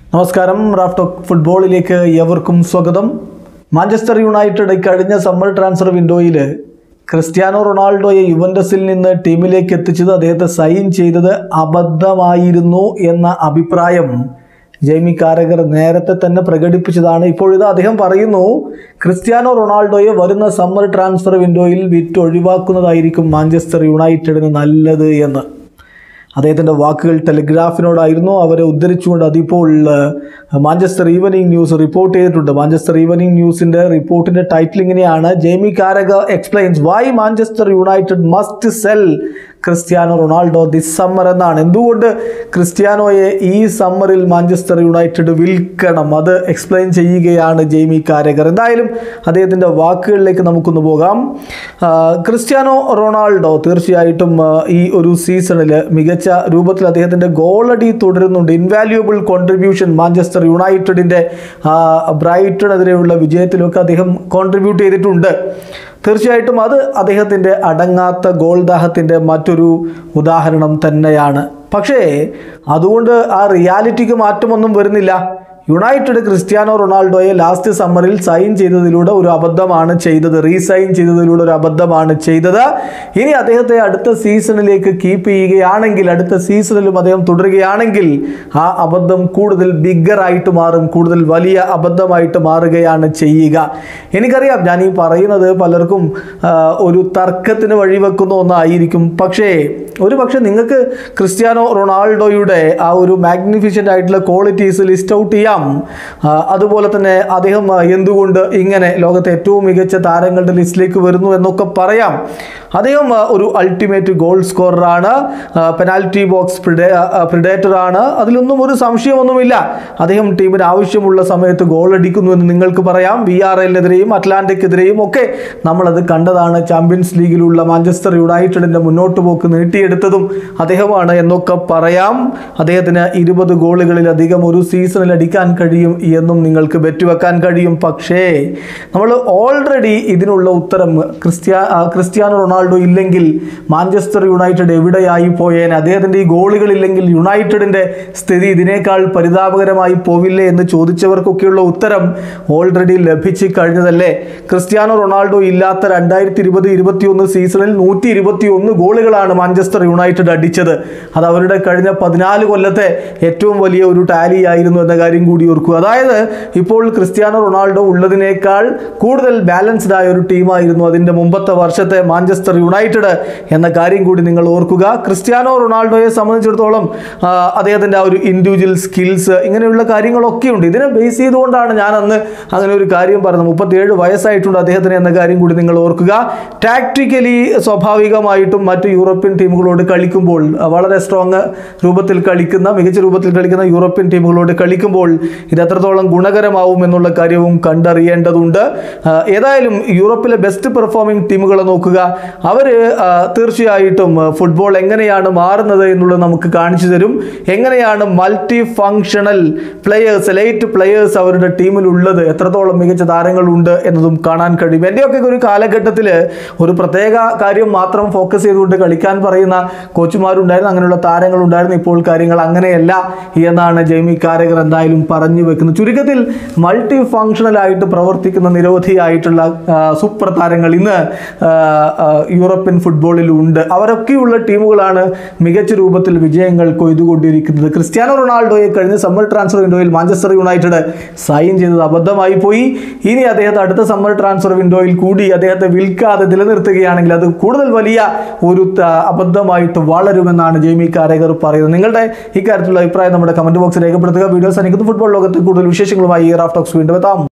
നമസ്കാരം റാഫ്റ്റോക്ക് ഫുട്ബോളിലേക്ക് എവർക്കും സ്വാഗതം മാഞ്ചസ്റ്റർ യുണൈറ്റഡ് കഴിഞ്ഞ സമ്മർ ട്രാൻസ്ഫർ വിൻഡോയിൽ ക്രിസ്ത്യാനോ റൊണാൾഡോയെ യുവൻഡസിൽ നിന്ന് ടീമിലേക്ക് എത്തിച്ചത് അദ്ദേഹത്തെ സൈൻ ചെയ്തത് അബദ്ധമായിരുന്നു എന്ന അഭിപ്രായം ജെയ്മി കാരകർ നേരത്തെ തന്നെ പ്രകടിപ്പിച്ചതാണ് ഇപ്പോഴിത് അദ്ദേഹം പറയുന്നു ക്രിസ്ത്യാനോ റൊണാൾഡോയെ വരുന്ന സമ്മർ ട്രാൻസ്ഫർ വിൻഡോയിൽ വിറ്റൊഴിവാക്കുന്നതായിരിക്കും മാഞ്ചസ്റ്റർ യുണൈറ്റഡിന് നല്ലത് എന്ന് അദ്ദേഹത്തിൻ്റെ വാക്കുകൾ ടെലിഗ്രാഫിനോടായിരുന്നു അവരെ ഉദ്ധരിച്ചുകൊണ്ട് അതിപ്പോൾ ആ, മാഞ്ചസ്റ്റർ ഈവനിങ് ന്യൂസ് റിപ്പോർട്ട് ചെയ്തിട്ടുണ്ട് മാഞ്ചസ്റ്റർ ഈവനിങ് ന്യൂസിൻ്റെ റിപ്പോർട്ടിൻ്റെ ടൈറ്റിൽ ഇങ്ങനെയാണ് Jamie Carragher explains why Manchester United must sell Cristiano Ronaldo this summer എന്നാണ് എന്തുകൊണ്ട് ക്രിസ്ത്യാനോയെ ഈ സമ്മറിൽ മാഞ്ചസ്റ്റർ യുണൈറ്റഡ് വിൽക്കണം അത് എക്സ്പ്ലെയിൻ ചെയ്യുകയാണ് ജെയ്മി കാരകർ എന്തായാലും അദ്ദേഹത്തിൻ്റെ വാക്കുകളിലേക്ക് നമുക്കൊന്ന് പോകാം ആ, ക്രിസ്ത്യാനോ റൊണാൾഡോ തീർച്ചയായിട്ടും ആ, ഈ ഒരു സീസണിൽ മികച്ച രൂപത്തിൽ അദ്ദേഹത്തിൻ്റെ ഗോളടി തുടരുന്നുണ്ട് ഇൻവാല്യുബിൾ കോൺട്രിബ്യൂഷൻ മാഞ്ചസ്റ്റർ യുണൈറ്റഡിൻ്റെ ബ്രൈറ്റണെതിരെയുള്ള വിജയത്തിലൊക്കെ അദ്ദേഹം കോൺട്രിബ്യൂട്ട് ചെയ്തിട്ടുണ്ട് തീർച്ചയായിട്ടും അത് അദ്ദേഹത്തിൻ്റെ അടങ്ങാത്ത ഗോൾ ദാഹത്തിൻ്റെ മറ്റൊരു ഉദാഹരണം തന്നെയാണ് പക്ഷേ അതുകൊണ്ട് ആ റിയാലിറ്റിക്ക് മാറ്റമൊന്നും വരുന്നില്ല യുണൈറ്റഡ് ക്രിസ്ത്യാനോ റൊണാൾഡോയെ ലാസ്റ്റ് സമ്മറിൽ സൈൻ ചെയ്തതിലൂടെ ഒരു അബദ്ധമാണ് ചെയ്തത് റീസൈൻ ചെയ്തതിലൂടെ ഒരു അബദ്ധമാണ് ചെയ്തത് ഇനി അദ്ദേഹത്തെ അടുത്ത സീസണിലേക്ക് കീപ്പ് ചെയ്യുകയാണെങ്കിൽ അടുത്ത സീസണിലും അദ്ദേഹം തുടരുകയാണെങ്കിൽ ആ അബദ്ധം കൂടുതൽ ബിഗ്ഗർ ആയിട്ട് മാറും കൂടുതൽ വലിയ അബദ്ധമായിട്ട് മാറുകയാണ് ചെയ്യുക എനിക്കറിയാം ഞാൻ ഈ പറയുന്നത് പലർക്കും ആ, ഒരു തർക്കത്തിന് വഴിവെക്കുന്ന ഒന്നായിരിക്കും പക്ഷേ ഒരു പക്ഷേ നിങ്ങൾക്ക് ക്രിസ്ത്യാനോ റൊണാൾഡോയുടെ ആ ഒരു മാഗ്നിഫിഷ്യൻ്റ് ആയിട്ടുള്ള ക്വാളിറ്റീസ് ലിസ്റ്റ് ഔട്ട് ചെയ്യാം ആ, അതുപോലെ തന്നെ അദ്ദേഹം ആ, എന്തുകൊണ്ട് ഇങ്ങനെ ലോകത്തെ ഏറ്റവും മികച്ച താരങ്ങളുടെ ലിസ്റ്റിലേക്ക് വരുന്നു എന്നൊക്കെ പറയാം അദ്ദേഹം ആ, ഒരു അൾട്ടിമേറ്റ് ഗോൾ സ്കോററാണ് പെനാൽറ്റി ബോക്സ് പ്രിഡേറ്റർ ആണ് അതിലൊന്നും ഒരു സംശയമൊന്നുമില്ല അദ്ദേഹം ടീമിന് ആവശ്യമുള്ള സമയത്ത് ഗോൾ അടിക്കുന്നു എന്ന് നിങ്ങൾക്ക് പറയാം വി ആർ എല്ലിനെതിരെയും അറ്റ്ലാന്റിക്കെതിരെയും ഒക്കെ നമ്മളത് കണ്ടതാണ് ചാമ്പ്യൻസ് ലീഗിലുള്ള മാഞ്ചസ്റ്റർ യുണൈറ്റഡിൻ്റെ മുന്നോട്ട് പോക്ക് നീട്ടിയെടുത്തതും അദ്ദേഹമാണ് എന്നൊക്കെ പറയാം അദ്ദേഹത്തിന് ഇരുപത് ഗോളുകളിലധികം ഒരു സീസണിൽ അടിക്കാൻ കഴിയും എന്നും നിങ്ങൾക്ക് ബെറ്റ് വെക്കാൻ കഴിയും പക്ഷേ നമ്മൾ ഓൾറെഡി ഇതിനുള്ള ഉത്തരം ക്രിസ്ത്യാ ആ, ക്രിസ്ത്യാനോ റൊണാൾഡോ ഇല്ലെങ്കിൽ മാഞ്ചസ്റ്റർ യുണൈറ്റഡ് എവിടെയായി പോയേനെ അദ്ദേഹത്തിൻ്റെ ഈ ഗോളുകളില്ലെങ്കിൽ യുണൈറ്റഡിൻ്റെ സ്ഥിതി ഇതിനേക്കാൾ പരിതാപകരമായി പോവില്ലേ എന്ന് ചോദിച്ചവർക്കൊക്കെയുള്ള ഉത്തരം ഓൾറെഡി ലഭിച്ചു കഴിഞ്ഞതല്ലേ ക്രിസ്ത്യാനോ റൊണാൾഡോ ഇല്ലാത്ത രണ്ടായിരത്തി ഇരുപത് ഇരുപത്തിയൊന്ന് സീസണിൽ നൂറ്റി ഇരുപത്തി ഒന്ന് ഗോളുകളാണ് മാഞ്ചസ്റ്റർ യുണൈറ്റഡ് അടിച്ചത് അത് അവരുടെ കഴിഞ്ഞ പതിനാല് കൊല്ലത്തെ ഏറ്റവും വലിയ ഒരു ടാലി ആയിരുന്നു എന്ന കാര്യം കൂടി ഓർക്കുക അതായത് ഇപ്പോൾ ക്രിസ്ത്യാനോ റൊണാൾഡോ ഉള്ളതിനേക്കാൾ കൂടുതൽ ബാലൻസ്ഡ് ആയ ഒരു ടീമായിരുന്നു അതിൻ്റെ മുമ്പത്തെ വർഷത്തെ മാഞ്ചസ്റ്റർ യുണൈറ്റഡ് എന്ന കാര്യം കൂടി നിങ്ങൾ ഓർക്കുക ക്രിസ്ത്യാനോ റൊണാൾഡോയെ സംബന്ധിച്ചിടത്തോളം ആ, അദ്ദേഹത്തിൻ്റെ ആ ഒരു ഇൻഡിവിജ്വൽ സ്കിൽസ് ഇങ്ങനെയുള്ള കാര്യങ്ങളൊക്കെ ഉണ്ട് ഇതിനെ ബേസ് ചെയ്തുകൊണ്ടാണ് ഞാൻ അന്ന് അങ്ങനെ ഒരു കാര്യം പറഞ്ഞത് മുപ്പത്തിയേഴ് വയസ്സായിട്ടുണ്ട് അദ്ദേഹത്തിന് എന്ന കാര്യം കൂടി നിങ്ങൾ ഓർക്കുക ടാക്ടിക്കലി സ്വാഭാവികമായിട്ടും മറ്റ് യൂറോപ്യൻ ടീമുകളോട് കളിക്കുമ്പോൾ ആ, വളരെ സ്ട്രോങ് രൂപത്തിൽ കളിക്കുന്ന മികച്ച രൂപത്തിൽ കളിക്കുന്ന യൂറോപ്യൻ ടീമുകളോട് കളിക്കുമ്പോൾ ഇത് എത്രത്തോളം ഗുണകരമാവും എന്നുള്ള കാര്യവും കണ്ടറിയേണ്ടതുണ്ട് ആ, ഏതായാലും യൂറോപ്പിലെ ബെസ്റ്റ് പെർഫോമിംഗ് ടീമുകളെ നോക്കുക അവർ തീർച്ചയായിട്ടും ആ, ഫുട്ബോൾ എങ്ങനെയാണ് മാറുന്നത് എന്നുള്ളത് നമുക്ക് കാണിച്ചു തരും എങ്ങനെയാണ് multi functional players light players അവരുടെ ടീമിലുള്ളത് എത്രത്തോളം മികച്ച താരങ്ങളുണ്ട് എന്നതും കാണാൻ കഴിയും എൻ്റെയൊക്കെ ഒരു കാലഘട്ടത്തിൽ ഒരു പ്രത്യേക കാര്യം മാത്രം ഫോക്കസ് ചെയ്തുകൊണ്ട് കളിക്കാൻ പറയുന്ന കോച്ചുമാരുണ്ടായിരുന്നു അങ്ങനെയുള്ള താരങ്ങളുണ്ടായിരുന്നു ഇപ്പോൾ കാര്യങ്ങൾ അങ്ങനെയല്ല എന്നാണ് ജെയ്മി കാരകർ എന്തായാലും പറഞ്ഞു വെക്കുന്നത് ചുരുക്കത്തിൽ മൾട്ടി ഫങ്ഷണൽ ആയിട്ട് പ്രവർത്തിക്കുന്ന നിരവധിയായിട്ടുള്ള ആ, സൂപ്പർ താരങ്ങൾ ഇന്ന് ആ, ആ, യൂറോപ്യൻ ഫുട്ബോളിൽ ഉണ്ട് അവരൊക്കെയുള്ള ടീമുകളാണ് മികച്ച രൂപത്തിൽ വിജയങ്ങൾ കൊയ്തുകൊണ്ടിരിക്കുന്നത് ക്രിസ്ത്യാനോ റൊണാൾഡോയെ കഴിഞ്ഞ സമ്മർ ട്രാൻസ്ഫർ വിൻഡോയിൽ മാഞ്ചസ്റ്റർ യുണൈറ്റഡ് സൈൻ ചെയ്തത് അബദ്ധമായി പോയി ഇനി അദ്ദേഹത്തെ അടുത്ത സമ്മർ ട്രാൻസ്ഫർ വിൻഡോയിൽ കൂടി അദ്ദേഹത്തെ വിൽക്കാതെ നിലനിർത്തുകയാണെങ്കിൽ അത് കൂടുതൽ വലിയ ഒരു ത- അബദ്ധമായിട്ട് വളരുമെന്നാണ് ജെയ്മി കാരകർ പറയുന്നത് നിങ്ങളുടെ ഇക്കാര്യത്തിലുള്ള അഭിപ്രായം നമ്മുടെ കമന്റ് ബോക്സിൽ രേഖപ്പെടുത്തുക വീഡിയോസ് അനുക്കുന്ന ഫുട്ബോൾ ലോകത്ത് കൂടുതൽ വിശേഷങ്ങളുമായി റാഫ് ടോക്സ് വീണ്ടും എത്താം